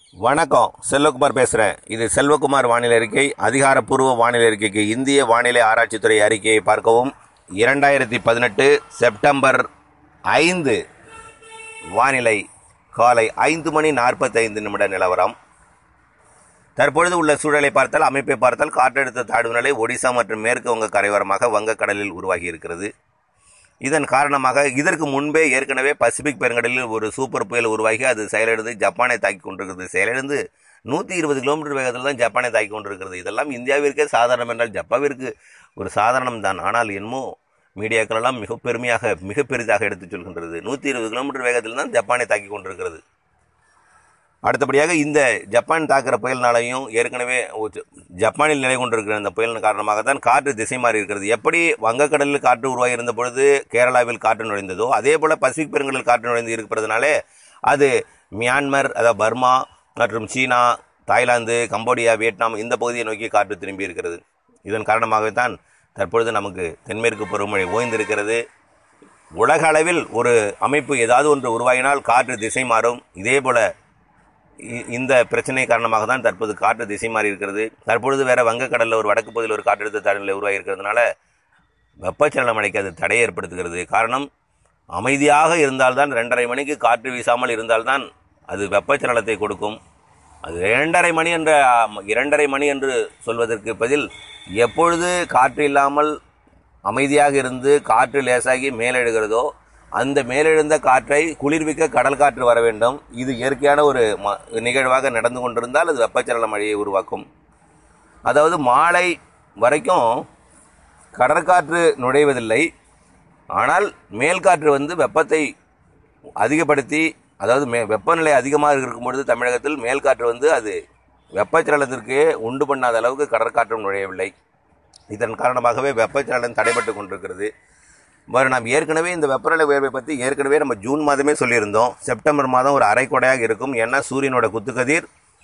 வணக்கம் செல்வகுமார் பேசுகிறேன் இது செல்வகுமார் வானிலை அறிக்கை அதிகாரப்பூர்வ வானிலை அறிக்கைக்கு இந்திய வானிலை ஆராய்ச்சித்துறை அறிக்கையை பார்க்கவும் இரண்டாயிரத்தி பதினெட்டு செப்டம்பர் ஐந்து வானிலை காலை ஐந்து மணி நாற்பத்தைந்து நிமிட நிலவரம் தற்பொழுது உள்ள சூழலை பார்த்தால் அமைப்பை பார்த்தால் காற்றழுத்த தாழ்வு நிலை ஒடிசா மற்றும் மேற்கு வங்க கரையோரமாக வங்கக்கடலில் உருவாகி இருக்கிறது இதன் காரணமாக இதற்கு முன்பே ஏற்கனவே பசிபிக் பெருங்கடலில் ஒரு சூப்பர் புயல் உருவாகி அது செயலிழந்து ஜப்பானை தாக்கி கொண்டிருக்கிறது செயலிழந்து நூற்றி இருபது கிலோமீட்டர் வேகத்தில் தான் ஜப்பானை தாக்கி கொண்டிருக்கிறது இதெல்லாம் இந்தியாவிற்கே சாதாரணம் என்றால் ஜப்பாவிற்கு ஒரு சாதாரணம் தான் ஆனால் என்னமோ மீடியாக்கள் எல்லாம் மிக பெருமையாக மிக பெரிதாக எடுத்துச் சொல்கின்றது நூற்றி இருபது கிலோமீட்டர் வேகத்தில் தான் ஜப்பானை தாக்கி கொண்டிருக்கிறது அடுத்தபடியாக இந்த ஜப்பான் தாக்குற புயல்னாலையும் ஏற்கனவே ஒரு ஜப்பானில் நிலை கொண்டிருக்கிற இந்த புயலின் காரணமாக தான் காற்று திசை மாறி இருக்கிறது எப்படி வங்கக்கடலில் காற்று உருவாகி இருந்த பொழுது கேரளாவில் காற்று நுழைந்ததோ அதே போல பசிபிக் பெருங்கடலில் காற்று நுழைந்து இருக்கிறதுனாலே அது மியான்மர் அதாவது பர்மா மற்றும் சீனா தாய்லாந்து கம்போடியா வியட்நாம் இந்த பகுதியை நோக்கி காற்று திரும்பி இருக்கிறது இதன் காரணமாகவே தான் தற்பொழுது நமக்கு தென்மேற்கு பருவமழை ஓய்ந்திருக்கிறது உலக அளவில் ஒரு அமைப்பு ஏதாவது ஒன்று உருவாகினால் காற்று திசை மாறும் இதே போல இ- இந்த பிரச்சனை காரணமாக தான் தற்போது காற்று திசை மாறி இருக்கிறது தற்பொழுது வேற வங்கக்கடலில் ஒரு வடக்கு பகுதியில் ஒரு காற்றழுத்த தாழ்நிலை உருவாகி இருக்கிறதுனால வெப்பச்சலன மழைக்கு அது தடை ஏற்படுத்துகிறது காரணம் அமைதியாக இருந்தால்தான் ரெண்டரை மணிக்கு காற்று வீசாமல் இருந்தால்தான் அது வெப்பச்சலனத்தை கொடுக்கும் அது இரண்டரை மணி என்ற இரண்டரை மணி என்று சொல்வதற்கு பதில் எப்பொழுது காற்று இல்லாமல் அமைதியாக இருந்து காற்று லேசாகி மேலெழுகிறதோ அந்த மேலெழுந்த காற்றை குளிர்விக்க கடல் காற்று வர வேண்டும் இது இயற்கையான ஒரு ம- நிகழ்வாக நடந்து கொண்டிருந்தால் அது வெப்பச்சலன மழையை உருவாக்கும் அதாவது மாலை வரைக்கும் கடற்காற்று நுழைவதில்லை ஆனால் மேல் காற்று வந்து வெப்பத்தை அதிகப்படுத்தி அதாவது மே வெப்பநிலை அதிகமாக இருக்கும் பொழுது தமிழகத்தில் மேல் காற்று வந்து அது வெப்பச்சலனத்திற்கு உண்டு பண்ணாத அளவுக்கு கடற்காற்றும் நுழையவில்லை இதன் காரணமாகவே வெப்பச்சலனம் தடைபட்டு கொண்டிருக்கிறது வரும் நாம் ஏற்கனவே இந்த வெப்பநிலை உயர்வை பற்றி ஏற்கனவே நம்ம ஜூன் மாதமே சொல்லியிருந்தோம் செப்டம்பர் மாதம் ஒரு அரைக்கொடையாக இருக்கும் ஏன்னா சூரியனோட குத்துக்கதிர்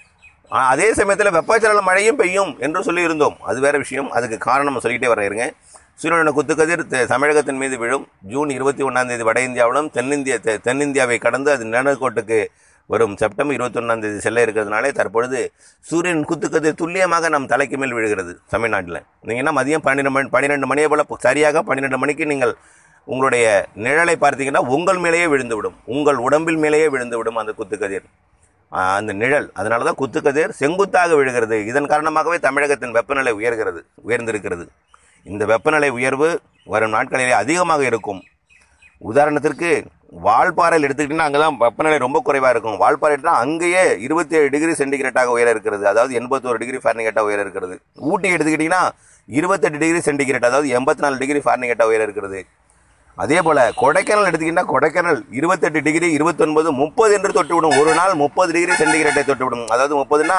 ஆ, அதே சமயத்தில் வெப்பச்சலன மழையும் பெய்யும் என்று சொல்லியிருந்தோம் அது வேற விஷயம் அதுக்கு காரணம் சொல்லிக்கிட்டே வர இருங்க சூரியனோட குத்துக்கதிர் தெ- தமிழகத்தின் மீது விழும் ஜூன் இருபத்தி ஒன்றாம் தேதி வட இந்தியாவிலும் தென்னிந்திய தெ- தென்னிந்தியாவை கடந்து அது நிலநடுக்கோட்டுக்கு வரும் செப்டம்பர் இருபத்தி ஒன்றாம் தேதி செல்ல இருக்கிறதுனாலே தற்பொழுது சூரியன் குத்துக்கதிர் துல்லியமாக நம் தலைக்கு மேல் விழுகிறது தமிழ்நாட்டில் நீங்கள் என்ன மதியம் பன்னிரெண்டு மணி பன்னிரெண்டு மணியை போல் சரியாக பன்னிரெண்டு மணிக்கு நீங்கள் உங்களுடைய நிழலை பார்த்தீங்கன்னா உங்கள் மேலேயே விழுந்துவிடும் உங்கள் உடம்பில் மேலேயே விழுந்துவிடும் அந்த குத்துக்கதிர் ஆஹ் அந்த நிழல் அதனால தான் குத்துக்கதிர் செங்குத்தாக விழுகிறது இதன் காரணமாகவே தமிழகத்தின் வெப்பநிலை உயர்கிறது உயர்ந்திருக்கிறது இந்த வெப்பநிலை உயர்வு வரும் நாட்களிலே அதிகமாக இருக்கும் உதாரணத்திற்கு வால்பாறையில் எடுத்துக்கிட்டிங்கன்னா அங்கே தான் வெப்பநிலை ரொம்ப குறைவாக இருக்கும் வால்பாறைனா அங்கேயே இருபத்தி ஏழு டிகிரி சென்டிகிரேட்டாக உயர இருக்கிறது அதாவது எண்பத்தோரு டிகிரி ஃபாரன்ஹீட்டாக உயர இருக்கிறது ஊட்டி எடுத்துக்கிட்டிங்கன்னா இருபத்தெட்டு டிகிரி சென்டிகிரேட் அதாவது எண்பத்தி நாலு டிகிரி ஃபாரன்ஹீட்டாக உயர இருக்கிறது அதே போல கொடைக்கானல் எடுத்துக்கிட்டா கொடைக்கானல் இருபத்தெட்டு டிகிரி இருபத்தொன்பது முப்பது என்று தொட்டுவிடும் ஒரு நாள் முப்பது டிகிரி சென்டிகிரேட்டை தொட்டுவிடும் அதாவது முப்பதுனா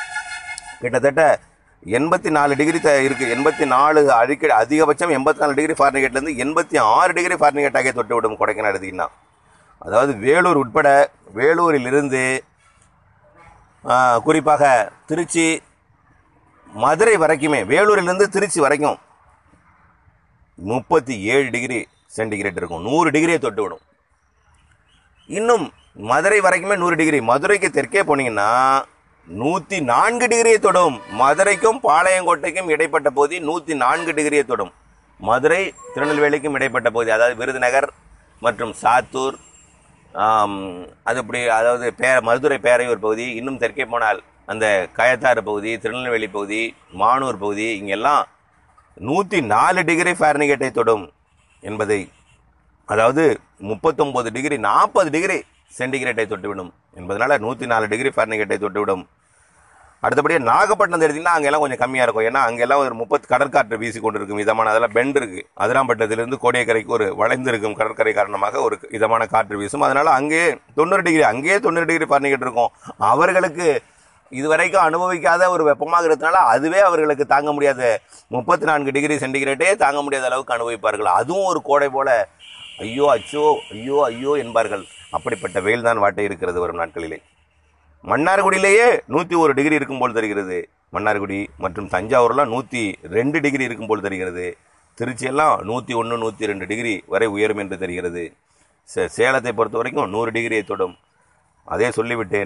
கிட்டத்தட்ட எண்பத்தி நாலு டிகிரி த இருக்கு எண்பத்தி நாலு அடிக்கடி அதிகபட்சம் எண்பத்தி நாலு டிகிரி ஃபாரன்ஹீட்லேருந்து எண்பத்தி ஆறு டிகிரி ஃபாரன்ஹீட்டாக தொட்டுவிடும் கொடைக்கானல் எடுத்துக்கிட்டா அதாவது வேலூர் உட்பட வேலூரிலிருந்து ஆ, குறிப்பாக திருச்சி மதுரை வரைக்குமே வேலூரிலிருந்து திருச்சி வரைக்கும் முப்பத்தி ஏழு டிகிரி சென்டிகிரேட் இருக்கும் நூறு டிகிரியை தொட்டு விடும் இன்னும் மதுரை வரைக்குமே நூறு டிகிரி மதுரைக்கு தெற்கே போனீங்கன்னா நூற்றி நான்கு டிகிரியை தொடும் மதுரைக்கும் பாளையங்கோட்டைக்கும் இடைப்பட்ட பகுதி நூற்றி நான்கு டிகிரியை தொடும் மதுரை திருநெல்வேலிக்கும் இடைப்பட்ட பகுதி அதாவது விருதுநகர் மற்றும் சாத்தூர் ஆம், அது இப்படி அதாவது பே மதுரை பேரையூர் பகுதி இன்னும் தெற்கே போனால் அந்த கயத்தாறு பகுதி திருநெல்வேலி பகுதி மானூர் பகுதி இங்கெல்லாம் நூற்றி நாலு டிகிரி ஃபாரன்ஹீட்டை தொடும் என்பதை அதாவது முப்பத்தொம்பது டிகிரி நாற்பது டிகிரி சென்டிகிரேட்டை தொட்டுவிடும் என்பதனால நூற்றி நாலு டிகிரி ஃபாரன்ஹீட்டை தொட்டுவிடும் அடுத்தபடியாக நாகப்பட்டினம் எடுத்தீங்கன்னா அங்கெல்லாம் கொஞ்சம் கம்மியாக இருக்கும் ஏன்னா அங்கெல்லாம் ஒரு முப்பத்து கடற்காற்று வீசி கொண்டிருக்கும் இதமான அதெல்லாம் பெண்ட் இருக்கு அதிராம்பட்டத்திலிருந்து கோடியக்கரைக்கு ஒரு வளைந்திருக்கும் கடற்கரை காரணமாக ஒரு இதமான காற்று வீசும் அதனால அங்கேயே தொண்ணூறு டிகிரி அங்கேயே தொண்ணூறு டிகிரி ஃபாரன்ஹீட் இருக்கும் அவர்களுக்கு இதுவரைக்கும் அனுபவிக்காத ஒரு வெப்பமாக இருக்கிறதுனால அதுவே அவர்களுக்கு தாங்க முடியாத முப்பத்தி நான்கு டிகிரி சென்டிகிரேட்டே தாங்க முடியாத அளவுக்கு அனுபவிப்பார்கள் அதுவும் ஒரு கோடை போல ஐயோ அச்சோ ஐயோ ஐயோ என்பார்கள் அப்படிப்பட்ட வெயில் தான் வாட்டை இருக்கிறது வரும் நாட்களிலே மன்னார்குடியிலேயே நூற்றி ஒரு டிகிரி இருக்கும் போல் தெரிகிறது மன்னார்குடி மற்றும் தஞ்சாவூர்லாம் நூற்றி ரெண்டு டிகிரி இருக்கும் போல் தெரிகிறது திருச்சியெல்லாம் நூற்றி ஒன்று நூற்றி ரெண்டு டிகிரி வரை உயரும் என்று தெரிகிறது சே சேலத்தை பொறுத்த வரைக்கும் நூறு டிகிரியை தொடும் அதே சொல்லிவிட்டேன்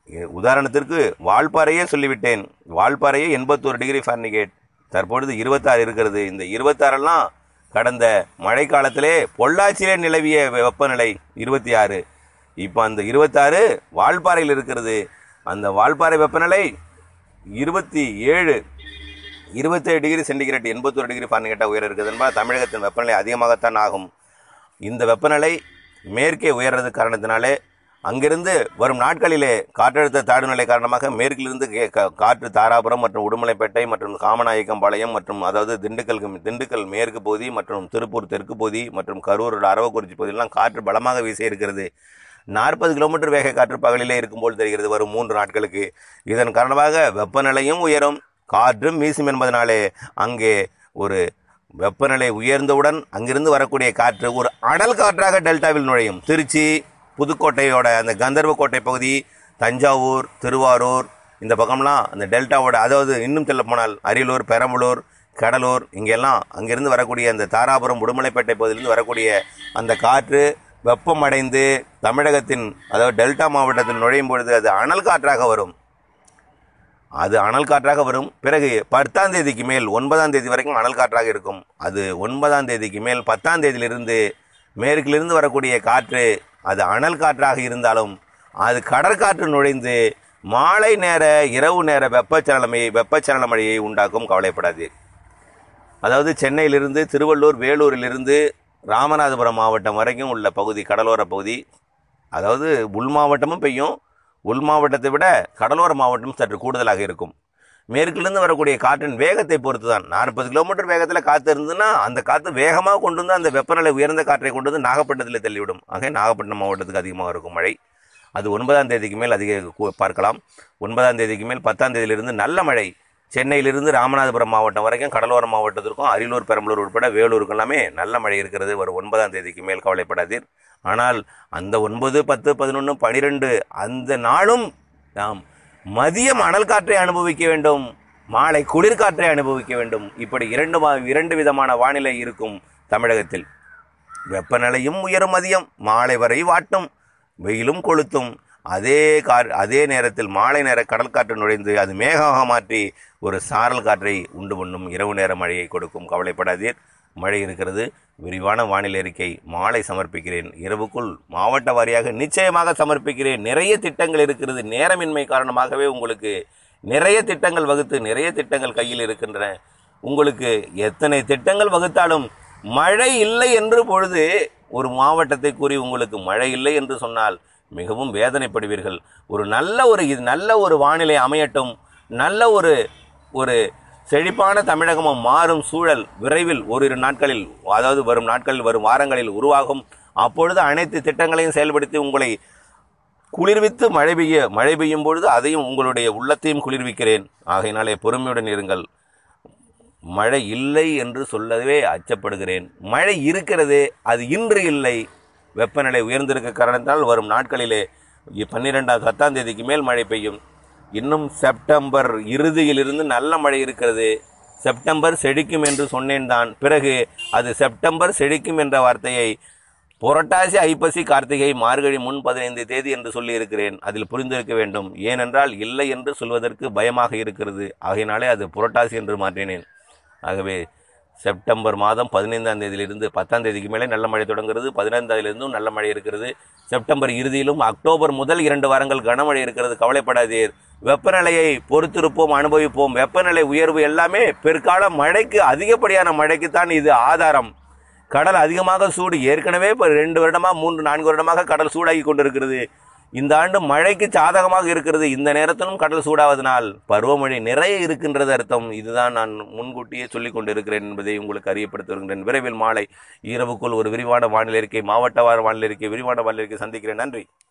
எ- உதாரணத்திற்கு வால்பாறையே சொல்லிவிட்டேன் வால்பாறையே எண்பத்தோரு டிகிரி ஃபாரன்ஹீட் தற்பொழுது இருபத்தாறு இருக்கிறது இந்த இருபத்தாறெல்லாம் கடந்த மழைக்காலத்திலே பொள்ளாச்சியிலே நிலவிய வெப்பநிலை இருபத்தி ஆறு இப்போ அந்த இருபத்தாறு வால்பாறையில் இருக்கிறது அந்த வால்பாறை வெப்பநிலை இருபத்தி ஏழு இருபத்தேழு டிகிரி சென்டிகிரேட் எண்பத்தொரு டிகிரி ஃபாரன்ஹீட்டாக உயர இருக்குது என்பதால் தமிழகத்தின் வெப்பநிலை அதிகமாகத்தான் ஆகும் இந்த வெப்பநிலை மேற்கே உயர்றது காரணத்தினாலே அங்கிருந்து வரும் நாட்களிலே காற்றழுத்த தாழ்வுநிலை காரணமாக மேற்கிலிருந்து கே- கா- காற்று தாராபுரம் மற்றும் உடுமலைப்பேட்டை மற்றும் காமநாயக்கம்பாளையம் மற்றும் அதாவது திண்டுக்கல் திண்டுக்கல் மேற்கு பகுதி மற்றும் திருப்பூர் தெற்கு பகுதி மற்றும் கரூர் அரவக்குறிச்சி பகுதியெல்லாம் காற்று பலமாக வீச இருக்கிறது நாற்பது கிலோமீட்டர் வேக காற்று பகலிலே இருக்கும்போல் தெரிகிறது வரும் மூன்று நாட்களுக்கு இதன் காரணமாக வெப்பநிலையும் உயரும் காற்றும் வீசும் என்பதனாலே அங்கே ஒரு வெப்பநிலை உயர்ந்தவுடன் அங்கிருந்து வரக்கூடிய காற்று ஒரு அனல் காற்றாக டெல்டாவில் நுழையும் திருச்சி புதுக்கோட்டையோட அந்த கந்தர்வ கோட்டை பகுதி தஞ்சாவூர் திருவாரூர் இந்த பக்கம்லாம் அந்த டெல்டாவோட அதாவது இன்னும் சொல்ல போனால் அரியலூர் பெரம்பலூர் கடலூர் இங்கெல்லாம் அங்கிருந்து வரக்கூடிய அந்த தாராபுரம் உடுமலைப்பேட்டை பகுதியிலிருந்து வரக்கூடிய அந்த காற்று வெப்பமடைந்து தமிழகத்தின் அதாவது டெல்டா மாவட்டத்தில் நுழையும் பொழுது அது அனல் காற்றாக வரும் அது அனல் காற்றாக வரும் பிறகு பத்தாம் தேதிக்கு மேல் ஒன்பதாம் தேதி வரைக்கும் அனல் காற்றாக இருக்கும் அது ஒன்பதாம் தேதிக்கு மேல் பத்தாம் தேதியிலிருந்து மேற்கிலிருந்து வரக்கூடிய காற்று அது அனல் காற்றாக இருந்தாலும் அது கடற்காற்று நுழைந்து மாலை நேர இரவு நேர வெப்பச்சலனமை வெப்பச்சலன மழையை உண்டாக்கும் கவலைப்படாது அதாவது சென்னையிலிருந்து திருவள்ளூர் வேலூரிலிருந்து ராமநாதபுரம் மாவட்டம் வரைக்கும் உள்ள பகுதி கடலோர பகுதி அதாவது உள் மாவட்டமும் பெய்யும் உள் மாவட்டத்தை விட கடலோர மாவட்டம் சற்று கூடுதலாக இருக்கும் மேற்கிலிருந்து வரக்கூடிய காற்றின் வேகத்தை பொறுத்து தான் நாற்பது கிலோமீட்டர் வேகத்தில் காற்று இருந்ததுன்னா அந்த காற்று வேகமாக கொண்டு வந்து அந்த வெப்பநிலை உயர்ந்த காற்றை கொண்டு வந்து நாகப்பட்டினத்தில் தள்ளிவிடும் ஆக நாகப்பட்டினம் மாவட்டத்துக்கு அதிகமாக இருக்கும் மழை அது ஒன்பதாம் தேதிக்கு மேல் அதிக கு- பார்க்கலாம் ஒன்பதாம் தேதிக்கு மேல் பத்தாம் தேதியிலிருந்து நல்ல மழை சென்னையிலிருந்து ராமநாதபுரம் மாவட்டம் வரைக்கும் கடலோர மாவட்டத்திற்கும் அரியலூர் பெரம்பலூர் உட்பட வேலூருக்கு எல்லாமே நல்ல மழை இருக்கிறது ஒரு ஒன்பதாம் தேதிக்கு மேல் கவலைப்படாதீர் ஆனால் அந்த ஒன்பது பத்து பதினொன்று பனிரெண்டு அந்த நாளும் நாம் மதியம் அனல் காற்றை அனுபவிக்க வேண்டும் மாலை குளிர்காற்றை அனுபவிக்க வேண்டும் இப்படி இரண்டு மா- இரண்டு விதமான வானிலை இருக்கும் தமிழகத்தில் வெப்பநிலையும் உயரும் மதியம் மாலை வரை வாட்டும் வெயிலும் கொளுத்தும் அதே கார் அதே நேரத்தில் மாலை நேர கடல் காற்று நுழைந்து அது மேகமாக மாற்றி ஒரு சாரல் காற்றை உண்டு பண்ணும் இரவு நேர மழையை கொடுக்கும் கவலைப்படாதீர் மழை இருக்கிறது விரிவான வானிலை அறிக்கை மாலை சமர்ப்பிக்கிறேன் இரவுக்குள் மாவட்ட வாரியாக நிச்சயமாக சமர்ப்பிக்கிறேன் நிறைய திட்டங்கள் இருக்கிறது நேரமின்மை காரணமாகவே உங்களுக்கு நிறைய திட்டங்கள் வகுத்து நிறைய திட்டங்கள் கையில் இருக்கின்றன உங்களுக்கு எத்தனை திட்டங்கள் வகுத்தாலும் மழை இல்லை என்று பொழுது ஒரு மாவட்டத்தை கூறி உங்களுக்கு மழை இல்லை என்று சொன்னால் மிகவும் வேதனைப்படுவீர்கள் ஒரு நல்ல ஒரு இது நல்ல ஒரு வானிலை அமையட்டும் நல்ல ஒரு ஒரு செழிப்பான தமிழகமும் மாறும் சூழல் விரைவில் ஓரிரு நாட்களில் அதாவது வரும் நாட்களில் வரும் வாரங்களில் உருவாகும் அப்பொழுது அனைத்து திட்டங்களையும் செயல்படுத்தி உங்களை குளிர்வித்து மழை பெய்ய மழை பெய்யும் பொழுது அதையும் உங்களுடைய உள்ளத்தையும் குளிர்விக்கிறேன் ஆகையினாலே பொறுமையுடன் இருங்கள் மழை இல்லை என்று சொல்லவே அச்சப்படுகிறேன் மழை இருக்கிறது அது இன்று இல்லை வெப்பநிலை உயர்ந்திருக்க காரணத்தால் வரும் நாட்களிலே இ- பன்னிரெண்டாம் பத்தாம் தேதிக்கு மேல் மழை பெய்யும் இன்னும் செப்டம்பர் இறுதியிலிருந்து நல்ல மழை இருக்கிறது செப்டம்பர் செழிக்கும் என்று சொன்னேன் தான் பிறகு அது செப்டம்பர் செழிக்கும் என்ற வார்த்தையை புரட்டாசி ஐப்பசி கார்த்திகை மார்கழி முன் பதினைந்து தேதி என்று சொல்லி இருக்கிறேன் அதில் புரிந்திருக்க வேண்டும் ஏனென்றால் இல்லை என்று சொல்வதற்கு பயமாக இருக்கிறது ஆகையினாலே அது புரட்டாசி என்று மாற்றினேன் ஆகவே செப்டம்பர் மாதம் பதினைந்தாம் தேதியிலிருந்து பத்தாம் தேதிக்கு மேலே நல்ல மழை தொடங்குகிறது பதினைந்தாம் தேதியிலிருந்தும் நல்ல மழை இருக்கிறது செப்டம்பர் இறுதியிலும் அக்டோபர் முதல் இரண்டு வாரங்கள் கனமழை இருக்கிறது கவலைப்படாதீர் வெப்பநிலையை பொறுத்திருப்போம் அனுபவிப்போம் வெப்பநிலை உயர்வு எல்லாமே பிற்கால மழைக்கு அதிகப்படியான மழைக்குத்தான் இது ஆதாரம் கடல் அதிகமாக சூடு ஏற்கனவே இப்போ ரெண்டு வருடமா மூன்று நான்கு வருடமாக கடல் சூடாகி கொண்டிருக்கிறது இந்த ஆண்டு மழைக்கு சாதகமாக இருக்கிறது இந்த நேரத்திலும் கடல் சூடாவதனால் பருவமழை நிறைய இருக்கின்றது அர்த்தம் இதுதான் நான் முன்கூட்டியே சொல்லிக் கொண்டிருக்கிறேன் என்பதை உங்களுக்கு அறியப்படுத்தி வருகின்றேன் விரைவில் மாலை இரவுக்குள் ஒரு விரிவான வானிலை அறிக்கை மாவட்ட வார வானிலை அறிக்கை விரிவான வானிலை அறிக்கை சந்திக்கிறேன் நன்றி